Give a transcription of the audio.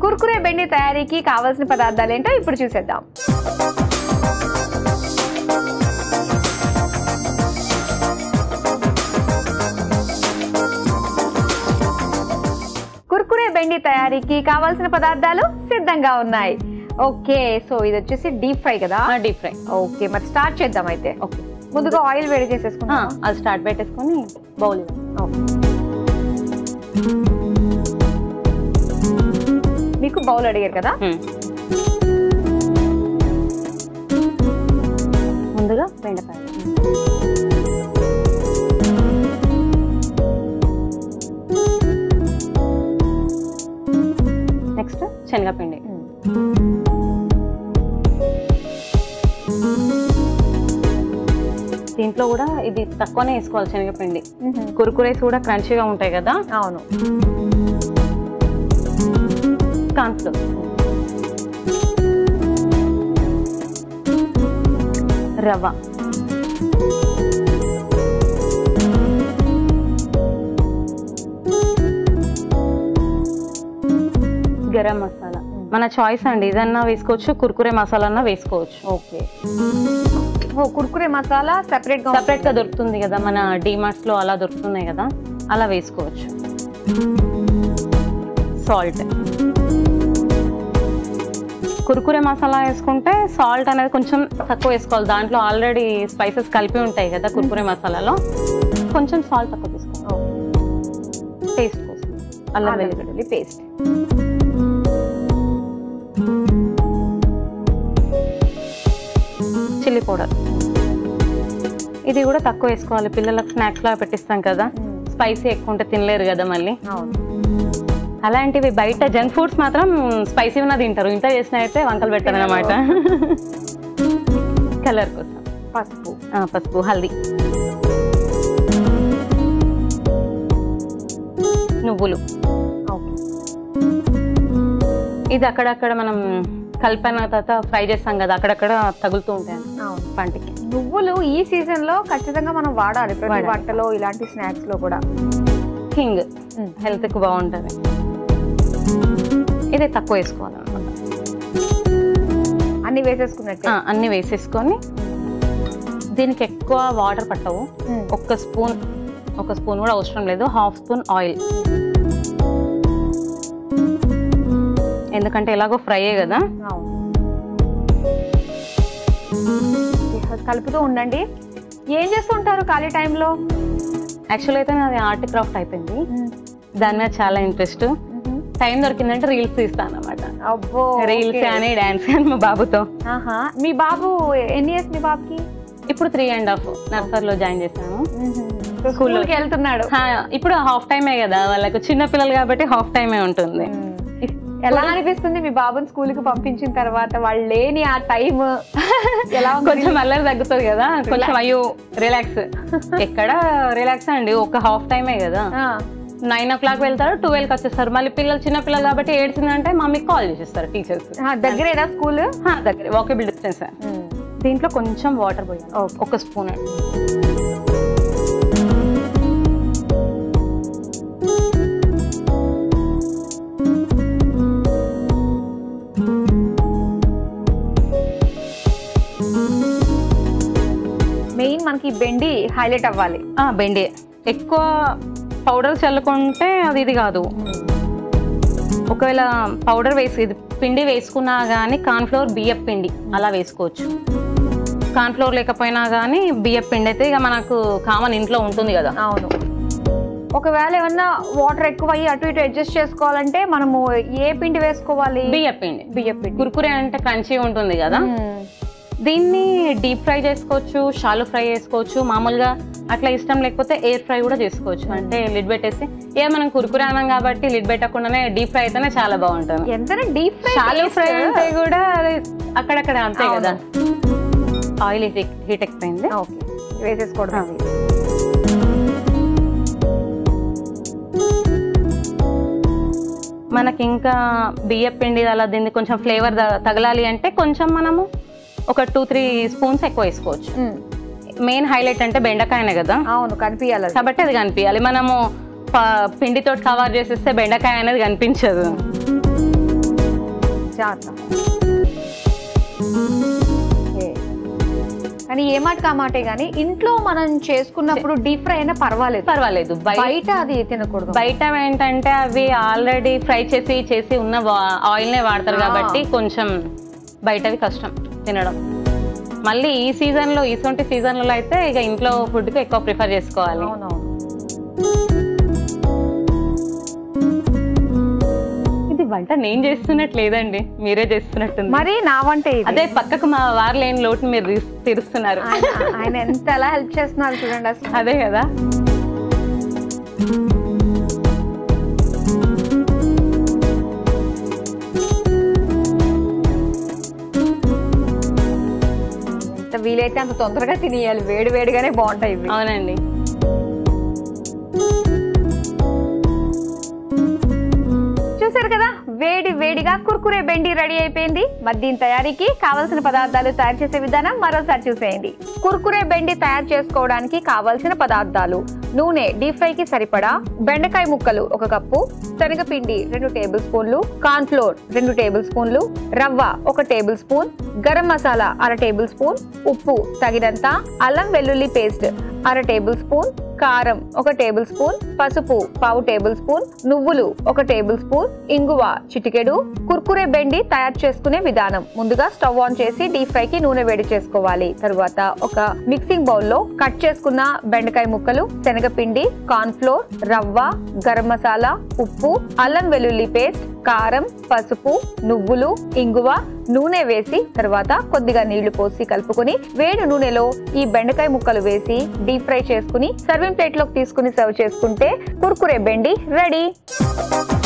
కుర్కురే బెండి తయారీకి కావాల్సిన పదార్థాలు ఏంటో ఇప్పుడు చూసేద్దాం కుర్కురే బెండి తయారీకి కావాల్సిన పదార్థాలు సిద్ధంగా ఉన్నాయి ఓకే సో ఇది వచ్చేసి డీప్ ఫ్రై కదా డీప్ ఫ్రై ఓకే మరి స్టార్ట్ చేద్దాం అయితే ఓకే ముందుగా ఆయిల్ వేడి చేసేసుకుందాం అది స్టార్ట్ పెట్టేసుకొని బౌల్ మీకు బౌల్ అడిగారు కదా ముందుగా బెండకాయ నెక్స్ట్ శనగపిండి దీంట్లో కూడా ఇది తక్కువనే వేసుకోవాలి శనగపిండి కురుకురేస్ కూడా క్రంచీగా ఉంటాయి కదా అవును కార్న్ఫ్లోర్ రవ్వ గరం మసాలా మన చాయిస్ అండి ఇదన్నా వేసుకోవచ్చు కుర్కురే మసాలా అన్నా వేసుకోవచ్చు ఓకే ఓ కుర్కురే మసాలా సెపరేట్ గా సపరేట్ గా దొరుకుతుంది కదా మన డిమార్ట్స్ లో అలా దొరుకుతున్నాయి కదా అలా వేసుకోవచ్చు సాల్ట్ కురుకురే మసాలా వేసుకుంటే సాల్ట్ అనేది కొంచెం తక్కువ వేసుకోవాలి దాంట్లో ఆల్రెడీ స్పైసెస్ కలిపి ఉంటాయి కదా కురుకురే మసాలాలో కొంచెం సాల్ట్ తక్కువ తీసుకోవాలి టేస్ట్ కోసం అల్లం వెల్లుల్లి వెల్లుల్లి పేస్ట్ చిల్లీ పౌడర్ ఇది కూడా తక్కువ వేసుకోవాలి పిల్లలకు స్నాక్స్ లా పెట్టిస్తాం కదా స్పైసీ ఎక్కువ ఉంటే తినలేరు కదా మళ్ళీ అవును అలాంటివి బయట జంక్ ఫుడ్స్ మాత్రం స్పైసీ ఉన్న తింటారు ఇంట్లో చేసిన అయితే వంకలు పెట్టారు అనమాట కలర్ కోసం పసుపు ఆ, పసుపు హల్దీ నువ్వులు ఓకే ఇది అక్కడక్కడ మనం కలిపిన తర్వాత ఫ్రై చేస్తాం కదా అక్కడక్కడ తగులుతూ ఉంటాయి అవును పంటికి నువ్వులు ఈ సీజన్ లో ఖచ్చితంగా మనం వాడాలి ప్రతి వాడాలి. వంటలో ఇలాంటి స్నాక్స్ లో కూడా హింగ్ మ్మ్. హెల్త్కి బాగుంటుంది ఇది తక్కువ వేసుకోవాలన్నమాట అన్ని వేసేసుకున్నట్టే ఆ, అన్ని వేసేసుకొని దీనికి ఎక్కువ వాటర్ పట్టవు మ్మ్. ఒక్క స్పూన్ ఒక స్పూన్ కూడా అవసరం లేదు హాఫ్ స్పూన్ ఆయిల్ ఎందుకంటే ఎలాగో ఫ్రైయే కదా అవును ఇక కలుపుతూ ఉండండి ఏం చేస్తుంటారు ఖాళీ టైంలో యాక్చువల్ అయితే నాది ఆర్ట్ క్రాఫ్ట్ అయిపోయింది దాని మీద చాలా ఇంట్రెస్ట్ టైం దొరికిందంటే రీల్స్ తీస్తాను అనమాట అబ్బో రీల్స్ okay. కానీ డాన్స్ కానీ మా బాబుతో ఆహా. మీ బాబు ఎన్ని ఇయర్స్ మీ బాబుకి ఇప్పుడు త్రీ అండ్ హాఫ్ నర్సరీలో జాయిన్ చేశాను స్కూల్కి వెళ్తున్నాడు హా, ఇప్పుడు హాఫ్ టైమే కదా వాళ్ళకు చిన్న పిల్లలు కాబట్టి హాఫ్ టైమే ఉంటుంది ఎలా అనిపిస్తుంది మీ బాబుని స్కూల్ కి పంపించిన తర్వాత వాళ్ళు లేని ఆ టైం ఎలా ఉంది? కొంచెం అల్లరి తగ్గుతుంది కదా కొంచెం అయ్యో రిలాక్స్ ఎక్కడ రిలాక్స్ అండి ఒక హాఫ్ టైమే కదా ఆ, నైన్ ఓ క్లాక్ వెళ్తారు ట్వెల్వ్ కి వచ్చేస్తారు మళ్ళీ పిల్లలు చిన్న పిల్లలు కాబట్టి ఏడ్చిందంటే మమ్మీకి కాల్ చేసేస్తారు టీచర్స్ ఆ, దగ్గరేనా స్కూల్ దగ్గర వాకబుల్ డిస్టెన్స్ దీంట్లో కొంచెం వాటర్ పోయాలి ఒక స్పూన్ మెయిన్ మనకి బెండి హైలైట్ అవ్వాలి బెండి ఎక్కువ పౌడర్ చల్లుకుంటే అది ఇది కాదు ఒకవేళ పౌడర్ వేసి ఇది పిండి వేసుకున్నా కానీ కార్న్ఫ్లోర్ బియ్యం పిండి అలా వేసుకోవచ్చు కార్న్ఫ్లోర్ లేకపోయినా కానీ బియ్యం పిండి అయితే ఇక మనకు కామన్ ఇంట్లో ఉంటుంది కదా అవును ఒకవేళ ఏమన్నా వాటర్ ఎక్కువ అయ్యి అటు ఇటు అడ్జస్ట్ చేసుకోవాలంటే మనము ఏ పిండి వేసుకోవాలి బియ్యం పిండి బియ్యం పిండి కుర్కురే అంటే క్రంచీ ఉంటుంది కదా దీన్ని డీప్ ఫ్రై చేసుకోవచ్చు షాలు ఫ్రై చేసుకోవచ్చు మామూలుగా అట్లా ఇష్టం లేకపోతే ఎయిర్ ఫ్రై కూడా చేసుకోవచ్చు అంటే లిడ్ పెట్టేసి ఏ మనం కురుకురే అన్నాం కాబట్టి లిడ్ పెట్టకుండానే డీప్ ఫ్రై అయితేనే చాలా బాగుంటుంది ఎంత డీప్ ఫ్రై షాలు ఫ్రై అంటే కూడా అది అక్కడక్కడ అంతే కదా ఆయిల్ హీట్ ఎక్కువైంది ఓకే వేసేసుకోవడం మనకి ఇంకా బియ్య పిండి అలా దీన్ని కొంచెం ఫ్లేవర్ తగలాలి అంటే కొంచెం మనము ఒక టూ త్రీ స్పూన్స్ ఎక్కువ వేసుకోవచ్చు ఉమ్, మెయిన్ హైలైట్ అంటే బెండకాయనే కదా అవును కనిపించాలి అది. కాబట్టి అది కనిపించాలి మనము ప- పిండితో కవర్ చేసేస్తే బెండకాయ అనేది కనిపించదు అచ్చా అట్లా ఓకే. కానీ ఏ మాట కామాటే గానీ ఇంట్లో మనం చేసుకున్నప్పుడు డీప్ ఫ్రై అయినా పర్వాలేదు పర్వాలేదు బయట బయట అది తినకూడదు బయట ఏంటంటే అవి ఆల్రెడీ ఫ్రై చేసి చేసి ఉన్న ఆయిల్నే వాడతారు ఆ. కాబట్టి కొంచెం బయటవి కష్టం తినడం మళ్ళీ ఈ సీజన్లో ఇటువంటి సీజన్లలో అయితే ఇక ఇంట్లో ఫుడ్కి ఎక్కువ ప్రిఫర్ చేసుకోవాలి అవునవును ఇది వంట నేను చేస్తున్నట్టు లేదండి మీరే చేస్తున్నట్టుంది మరి నా వంట ఇది. అదే పక్కకు మా వారు లేని లోటుని మీరు తీస్- తీరుస్తున్నారు ఆయన ఆయన ఎంత ఎలా హెల్ప్ చేస్తున్నారు చూడండి అసలు అదే కదా ఎంత వీలైతే అంత తొందరగా తినేయాలి వేడి వేడిగానే బాగుంటాయి ఇవి అవునండి చూసారు కదా వేడి వేడిగా కుర్కురే బెండి రెడీ అయిపోయింది మరి దీని తయారీకి కావలసిన పదార్థాలు తయారు చేసే విధానం మరోసారి చూసేయండి కుర్కురే బెండి తయారు చేసుకోవడానికి కావలసిన పదార్థాలు నూనె డీప్ ఫ్రై కి సరిపడా బెండకాయ ముక్కలు ఒక కప్పు శనగపిండి రెండు టేబుల్ స్పూన్లు కార్న్ ఫ్లోర్ రెండు టేబుల్ స్పూన్లు రవ్వ ఒక టేబుల్ స్పూన్ గరం మసాలా అర టేబుల్ స్పూన్ ఉప్పు తగినంత అల్లం వెల్లుల్లి పేస్ట్ అర టేబుల్ స్పూన్ కారం ఒక టేబుల్ స్పూన్ పసుపు పావు టేబుల్ స్పూన్ నువ్వులు ఒక టేబుల్ స్పూన్ ఇంగువ చిటికెడు కుర్కురే బెండి తయారు చేసుకునే విధానం ముందుగా స్టవ్ ఆన్ చేసి డీప్ ఫ్రై కి నూనె వేడి చేసుకోవాలి తరువాత ఒక మిక్సింగ్ బౌల్ లో కట్ చేసుకున్న బెండకాయ ముక్కలు శనగపిండి కార్న్ ఫ్లోర్ రవ్వ గరం మసాలా ఉప్పు అల్లం వెల్లుల్లి పేస్ట్ కారం పసుపు నువ్వులు ఇంగువ నూనె వేసి తర్వాత కొద్దిగా నీళ్లు పోసి కలుపుకొని వేడి నూనెలో ఈ బెండకాయ ముక్కలు వేసి డీప్ ఫ్రై చేసుకుని సర్వింగ్ ప్లేట్ లోకి తీసుకుని సర్వ్ చేసుకుంటే కుర్కురే బెండి రెడీ